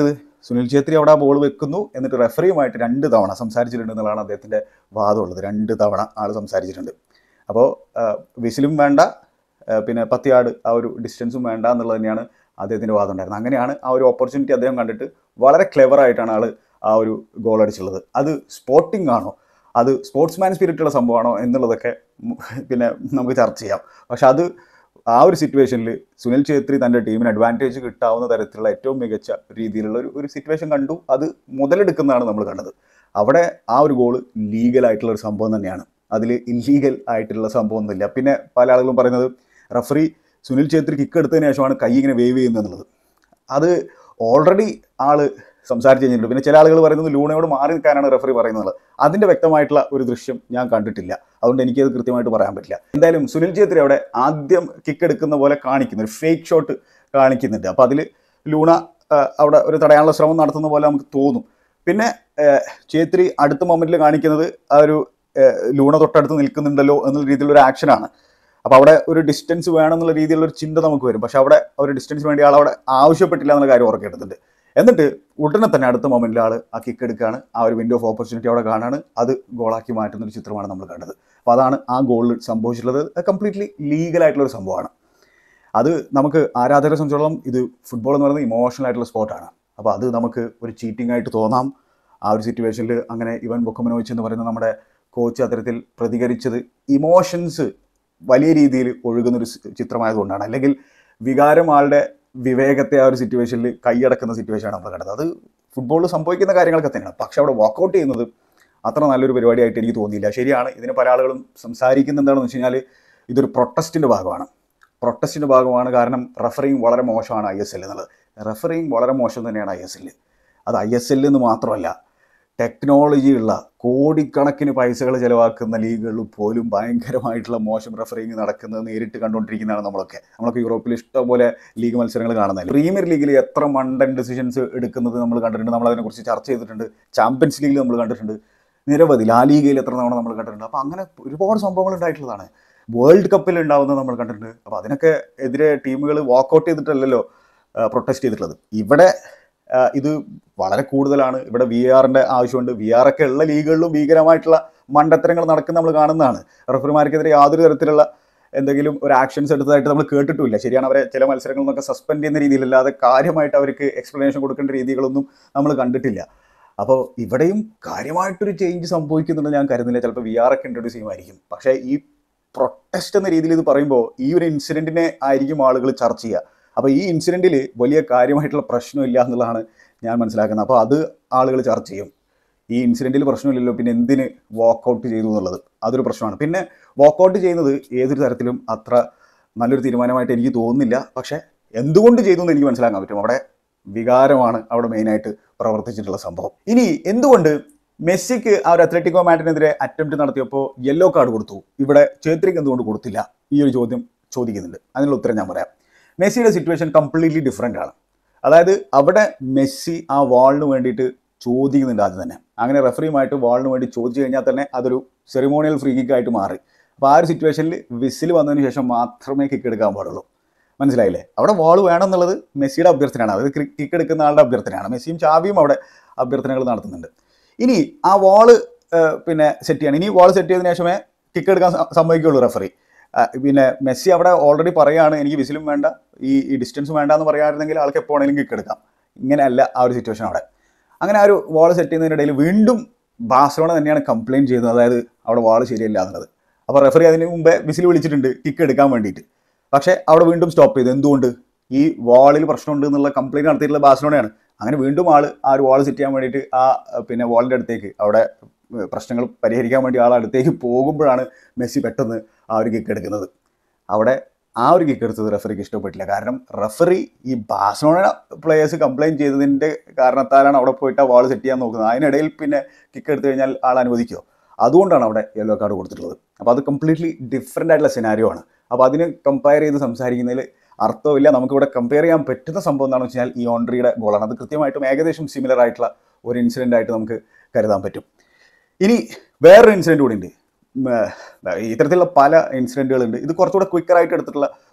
സുനിൽ ഛേത്രി അവിടെ ആ ബോൾ വെക്കുന്നു എന്നിട്ട് റെഫറിയുമായിട്ട് രണ്ട് തവണ സംസാരിച്ചിട്ടുണ്ട് എന്നുള്ളതാണ് അദ്ദേഹത്തിൻ്റെ വാദമുള്ളത് രണ്ട് തവണ ആൾ സംസാരിച്ചിട്ടുണ്ട് അപ്പോൾ വിസിലും വേണ്ട ആ, പിന്നെ പത്ത് യാർഡ് ആ ഒരു ഡിസ്റ്റൻസും വേണ്ട എന്നുള്ളത് തന്നെയാണ് അദ്ദേഹത്തിൻ്റെ വാദം ഉണ്ടായിരുന്നത് അങ്ങനെയാണ് ആ ഒരു ഓപ്പർച്യൂണിറ്റി അദ്ദേഹം കണ്ടിട്ട് വളരെ ക്ലെവർ ആയിട്ടാണ് ആൾ ആ ഒരു ഗോൾ അടിച്ചുള്ളത് അത് സ്പോർട്ടിംഗ് ആണോ അത് സ്പോർട്സ്മാൻ സ്പിരിറ്റുള്ള സംഭവമാണോ എന്നുള്ളതൊക്കെ ഉം പിന്നെ നമുക്ക് ചർച്ച ചെയ്യാം പക്ഷെ അത് ആ ഒരു സിറ്റുവേഷനിൽ സുനിൽ ഛേത്രി തൻ്റെ ടീമിന് അഡ്വാൻറ്റേജ് കിട്ടാവുന്ന തരത്തിലുള്ള ഏറ്റവും മികച്ച രീതിയിലുള്ള ഒരു ഒരു സിറ്റുവേഷൻ കണ്ടു അത് മുതലെടുക്കുന്നതാണ് നമ്മൾ കണ്ടത് അവിടെ ആ ഒരു ഗോള് ലീഗലായിട്ടുള്ള ഒരു സംഭവം തന്നെയാണ് അതിൽ ഇല്ലീഗൽ ആയിട്ടുള്ള സംഭവം ഒന്നുമില്ല പിന്നെ പല ആളുകളും പറയുന്നത് റഫറി സുനിൽ ഛേത്രി കിക്ക് എടുത്തതിന് ശേഷമാണ് കൈ ഇങ്ങനെ വേവ് ചെയ്യുന്നത് എന്നുള്ളത് അത് ഓൾറെഡി ആള് സംസാരിച്ച് കഴിഞ്ഞിട്ടുണ്ട് പിന്നെ ചില ആളുകൾ പറയുന്നത് ലൂണയോട് മാറി നിൽക്കാനാണ് റഫറി പറയുന്നത് അതിന്റെ വ്യക്തമായിട്ടുള്ള ഒരു ദൃശ്യം ഞാൻ കണ്ടിട്ടില്ല അതുകൊണ്ട് എനിക്കത് കൃത്യമായിട്ട് പറയാൻ പറ്റില്ല എന്തായാലും സുനിൽ ഛേത്രി അവിടെ ആദ്യം കിക്ക് എടുക്കുന്ന പോലെ കാണിക്കുന്നു ഒരു ഫേക്ക് ഷോട്ട് കാണിക്കുന്നുണ്ട് അപ്പോൾ അതിൽ ലൂണ ആ, അവിടെ ഒരു തടയാനുള്ള ശ്രമം നടത്തുന്ന പോലെ നമുക്ക് തോന്നും പിന്നെ ആ, ഛേത്രി അടുത്ത മൊമെന്റിൽ കാണിക്കുന്നത് ആ ഒരു ആ, ലൂണ തൊട്ടടുത്ത് നിൽക്കുന്നുണ്ടല്ലോ എന്നുള്ള രീതിയിലുള്ള ഒരു ആക്ഷനാണ് അപ്പോൾ അവിടെ ഒരു ഡിസ്റ്റൻസ് വേണം എന്നുള്ള രീതിയിലുള്ള ഒരു ചിന്ത നമുക്ക് വരും പക്ഷെ അവിടെ ഒരു ഡിസ്റ്റൻസ് വേണ്ടി ആൾ അവിടെ ആവശ്യപ്പെട്ടില്ല എന്നുള്ള കാര്യം ഓർക്കേണ്ടതുണ്ട് എന്നിട്ട് ഉടനെ തന്നെ അടുത്ത മൊമെന്റിൽ ആൾ ആ കിക്ക് എടുക്കുകയാണ് ആ ഒരു വിൻഡോ ഓഫ് ഓപ്പർച്യൂണിറ്റി അവിടെ കാണാണ് അത് ഗോളാക്കി മാറ്റുന്ന ഒരു ചിത്രമാണ് നമ്മൾ കണ്ടത് അപ്പോൾ അതാണ് ആ ഗോളിൽ സംഭവിച്ചിട്ടുള്ളത് കംപ്ലീറ്റ്ലി ലീഗലായിട്ടുള്ള ഒരു സംഭവമാണ് അത് നമുക്ക് ആരാധകരെ സംബന്ധിച്ചോളം ഇത് ഫുട്ബോൾ എന്ന് പറയുന്നത് ഇമോഷണൽ ആയിട്ടുള്ള സ്പോർട്ടാണ് അപ്പോൾ അത് നമുക്ക് ഒരു ചീറ്റിംഗ് ആയിട്ട് തോന്നാം ആ ഒരു സിറ്റുവേഷനിൽ അങ്ങനെ ഇവൻ ബൊക്കമനോവിച്ച് എന്ന് പറയുന്ന നമ്മുടെ കോച്ച് അത്തരത്തിൽ പ്രതികരിച്ചത് ഇമോഷൻസ് വലിയ രീതിയിൽ ഒഴുകുന്നൊരു സ് ചിത്രമായതുകൊണ്ടാണ് അല്ലെങ്കിൽ വികാരം ആളുടെ വിവേകത്തെ ആ ഒരു സിറ്റുവേഷനിൽ കൈയടക്കുന്ന സിറ്റുവേഷനാണ് നമ്മൾ കണ്ടത് അത് ഫുട്ബോളിൽ സംഭവിക്കുന്ന കാര്യങ്ങളൊക്കെ തന്നെയാണ് പക്ഷെ അവിടെ വർക്കൗട്ട് ചെയ്യുന്നത് അത്ര നല്ലൊരു പരിപാടിയായിട്ട് എനിക്ക് തോന്നിയില്ല ശരിയാണ് ഇതിന് പല ആളുകളും സംസാരിക്കുന്ന എന്താണെന്ന് വെച്ച് കഴിഞ്ഞാൽ ഇതൊരു പ്രൊട്ടസ്റ്റിൻ്റെ ഭാഗമാണ് പ്രൊട്ടസ്റ്റിൻ്റെ ഭാഗമാണ് കാരണം റഫറിങ് വളരെ മോശമാണ് ഐ എസ് എൽ എന്നുള്ളത് റഫറിങ് വളരെ മോശം തന്നെയാണ് ഐ എസ് എല്ലിൽ അത് ഐ എസ് എല്ലിൽ എന്ന് മാത്രമല്ല ടെക്നോളജി ഉള്ള കോടിക്കണക്കിന് പൈസകൾ ചിലവാക്കുന്ന ലീഗുകളിൽ പോലും ഭയങ്കരമായിട്ടുള്ള മോശം റഫറിങ് നടക്കുന്നത് നേരിട്ട് കണ്ടുകൊണ്ടിരിക്കുന്നതാണ് നമ്മളൊക്കെ നമ്മളൊക്കെ യൂറോപ്പിൽ ഇഷ്ടംപോലെ ലീഗ് മത്സരങ്ങൾ കാണുന്നത് പ്രീമിയർ ലീഗിൽ എത്ര മണ്ടൻ ഡിസിഷൻസ് എടുക്കുന്നത് നമ്മൾ കണ്ടിട്ടുണ്ട് നമ്മൾ അതിനെക്കുറിച്ച് ചർച്ച ചെയ്തിട്ടുണ്ട് ചാമ്പ്യൻസ് ലീഗിൽ നമ്മൾ കണ്ടിട്ടുണ്ട് നിരവധി ലാ ലീഗയിൽ എത്ര തവണ നമ്മൾ കണ്ടിട്ടുണ്ട് അപ്പോൾ അങ്ങനെ ഒരുപാട് സംഭവങ്ങൾ ഉണ്ടായിട്ടുള്ളതാണ് വേൾഡ് കപ്പിൽ ഉണ്ടാവുന്നത് നമ്മൾ കണ്ടിട്ടുണ്ട് അപ്പോൾ അതിനൊക്കെ എതിരെ ടീമുകൾ വാക്കൗട്ട് ചെയ്തിട്ടല്ലല്ലോ പ്രൊട്ടസ്റ്റ് ചെയ്തിട്ടുള്ളത് ഇവിടെ ആ, ഇത് വളരെ കൂടുതലാണ് ഇവിടെ വി ആറിൻ്റെ ആവശ്യമുണ്ട് വി ആർ ഒക്കെ ഉള്ള ലീഗുകളിലും ഭീകരമായിട്ടുള്ള മണ്ടത്തരങ്ങൾ നടക്കുന്ന നമ്മൾ കാണുന്നതാണ് റഫറിമാർക്കെതിരെ യാതൊരു തരത്തിലുള്ള എന്തെങ്കിലും ഒരു ആക്ഷൻസ് എടുത്തതായിട്ട് നമ്മൾ കേട്ടിട്ടുമില്ല ശരിയാണ് അവരെ ചില മത്സരങ്ങളിൽ നിന്നൊക്കെ സസ്പെൻഡ് ചെയ്യുന്ന രീതിയിലല്ലാതെ കാര്യമായിട്ട് അവർക്ക് എക്സ്പ്ലനേഷൻ കൊടുക്കേണ്ട രീതികളൊന്നും നമ്മൾ കണ്ടിട്ടില്ല അപ്പോൾ ഇവിടെയും കാര്യമായിട്ടൊരു ചേഞ്ച് സംഭവിക്കുന്നുണ്ട് ഞാൻ കരുതുന്നില്ല ചിലപ്പോൾ വി ആർ ഒക്കെ ഇൻട്രൊഡ്യൂസ് ചെയ്യുമായിരിക്കും പക്ഷേ ഈ പ്രൊട്ടസ്റ്റ് എന്ന രീതിയിൽ ഇത് പറയുമ്പോൾ ഈ ഒരു ഇൻസിഡൻറ്റിനെ ആയിരിക്കും ആളുകൾ ചർച്ച ചെയ്യുക അപ്പോൾ ഈ ഇൻസിഡൻറ്റിൽ വലിയ കാര്യമായിട്ടുള്ള പ്രശ്നമില്ല എന്നുള്ളതാണ് ഞാൻ മനസ്സിലാക്കുന്നത് അപ്പോൾ അത് ആളുകൾ ചർച്ച ചെയ്യും ഈ ഇൻസിഡൻറ്റിൽ പ്രശ്നമില്ലല്ലോ പിന്നെ എന്തിന് വാക്കൗട്ട് ചെയ്തു എന്നുള്ളത് അതൊരു പ്രശ്നമാണ് പിന്നെ വാക്കൗട്ട് ചെയ്യുന്നത് ഏതൊരു തരത്തിലും അത്ര നല്ലൊരു തീരുമാനമായിട്ട് എനിക്ക് തോന്നുന്നില്ല പക്ഷേ എന്തുകൊണ്ട് ചെയ്തു എന്ന് എനിക്ക് മനസ്സിലാക്കാൻ പറ്റും അവിടെ വികാരമാണ് അവിടെ മെയിനായിട്ട് പ്രവർത്തിച്ചിട്ടുള്ള സംഭവം ഇനി എന്തുകൊണ്ട് മെസ്സിക്ക് ആ ഒരു അത്ലറ്റിക്കോ മാറ്റിനെതിരെ അറ്റംപ്റ്റ് നടത്തിയപ്പോൾ യെല്ലോ കാർഡ് കൊടുത്തു ഇവിടെ ചേത്രിക്ക് എന്തുകൊണ്ട് കൊടുത്തില്ല ഈ ഒരു ചോദ്യം ചോദിക്കുന്നുണ്ട് അതിനുള്ള ഉത്തരം ഞാൻ പറയാം മെസ്സിയുടെ സിറ്റുവേഷൻ കംപ്ലീറ്റ്ലി ഡിഫറെൻ്റ് ആണ് അതായത് അവിടെ മെസ്സി ആ വാളിന് വേണ്ടിയിട്ട് ചോദിക്കുന്നുണ്ട് ആദ്യം തന്നെ അങ്ങനെ റെഫറിയുമായിട്ട് വാളിന് വേണ്ടി ചോദിച്ചു കഴിഞ്ഞാൽ തന്നെ അതൊരു സെറിമോണിയൽ ഫ്രീ കിക്ക് ആയിട്ട് മാറി അപ്പോൾ ആ ഒരു സിറ്റുവേഷനിൽ വിസിൽ വന്നതിന് ശേഷം മാത്രമേ കിക്ക് എടുക്കാൻ പാടുള്ളൂ മനസ്സിലായില്ലേ അവിടെ വാൾ വേണം എന്നുള്ളത് മെസ്സിയുടെ അഭ്യർത്ഥനയാണ് അതായത് കിക്ക് എടുക്കുന്ന ആളുടെ അഭ്യർത്ഥനയാണ് മെസ്സിയും ചാവിയും അവിടെ അഭ്യർത്ഥനകൾ നടത്തുന്നുണ്ട് ഇനി ആ വാള് പിന്നെ സെറ്റ് ചെയ്യണം ഇനി വാൾ സെറ്റ് ചെയ്തതിനു ശേഷമേ കിക്ക് എടുക്കാൻ സ- സമ്മതിക്കുള്ളൂ റെഫറി പിന്നെ മെസ്സി അവിടെ ഓൾറെഡി പറയാണ് എനിക്ക് വിസിലും വേണ്ട ഈ ഈ ഡിസ്റ്റൻസും വേണ്ട എന്ന് പറയാമായിരുന്നെങ്കിൽ ആൾക്ക് എപ്പോൾ വേണമെങ്കിലും കിക്ക് എടുക്കാം ഇങ്ങനെയല്ല ആ ഒരു സിറ്റുവേഷൻ അവിടെ അങ്ങനെ ആ ഒരു വാൾ സെറ്റ് ചെയ്യുന്നതിനിടയിൽ വീണ്ടും ബാഴ്സലോണ തന്നെയാണ് കംപ്ലയിൻറ്റ് ചെയ്യുന്നത് അതായത് അവിടെ വാൾ ശരിയല്ല എന്നുള്ളത് അപ്പോൾ റെഫറി അതിന് മുമ്പേ വിസിൽ വിളിച്ചിട്ടുണ്ട് കിക്ക് എടുക്കാൻ വേണ്ടിയിട്ട് പക്ഷേ അവിടെ വീണ്ടും സ്റ്റോപ്പ് ചെയ്തു എന്തുകൊണ്ട് ഈ വാളിൽ പ്രശ്നമുണ്ട് എന്നുള്ള കംപ്ലയിൻറ്റ് നടത്തിയിട്ടുള്ള ബാഴ്സലോണയാണ് അങ്ങനെ വീണ്ടും ആൾ ആ ഒരു വാൾ സെറ്റ് ചെയ്യാൻ വേണ്ടിയിട്ട് ആ അഹ് പിന്നെ വാളിൻ്റെ അടുത്തേക്ക് അവിടെ ഏഹ് പ്രശ്നങ്ങൾ പരിഹരിക്കാൻ വേണ്ടി ആൾ അടുത്തേക്ക് പോകുമ്പോഴാണ് മെസ്സി പെട്ടെന്ന് ആ ഒരു കിക്ക് എടുക്കുന്നത് അവിടെ ആ ഒരു കിക്ക് എടുത്തത് റെഫറിക്ക് ഇഷ്ടപ്പെട്ടില്ല കാരണം റെഫറി ഈ ബാഴ്സലോണ പ്ലേയേഴ്സ് കംപ്ലയിൻറ്റ് ചെയ്തതിൻ്റെ കാരണത്താലാണ് അവിടെ പോയിട്ട് ആ വാൾ സെറ്റ് ചെയ്യാൻ നോക്കുന്നത് അതിനിടയിൽ പിന്നെ കിക്ക് എടുത്തു കഴിഞ്ഞാൽ ആൾ അനുവദിക്കുമോ അതുകൊണ്ടാണ് അവിടെ യെല്ലോ കാർഡ് കൊടുത്തിട്ടുള്ളത് അപ്പോൾ അത് കംപ്ലീറ്റ്ലി ഡിഫറെൻ്റ് ആയിട്ടുള്ള സിനാരിയോ ആണ് അപ്പോൾ അതിന് കമ്പയർ ചെയ്ത് സംസാരിക്കുന്നതിൽ അർത്ഥമില്ല നമുക്കിവിടെ കമ്പയർ ചെയ്യാൻ പറ്റുന്ന സംഭവം എന്താണെന്ന് വെച്ചാൽ ഈ ഓൺട്രിയുടെ ഗോളാണ് അത് കൃത്യമായിട്ടും ഏകദേശം സിമിലർ ആയിട്ടുള്ള ഒരു ഇൻസിഡൻ്റ് ആയിട്ട് നമുക്ക് കരുതാൻ പറ്റും ഇനി വേറൊരു ഇൻസിഡൻറ്റ് കൂടി ഉണ്ട് ഉം, ഏർ, ഇത്തരത്തിലുള്ള പല ഇൻസിഡൻറ്റുകളുണ്ട് ഇത് കുറച്ചുകൂടെ ക്വിക്കറായിട്ട് എടുത്തിട്ടുള്ള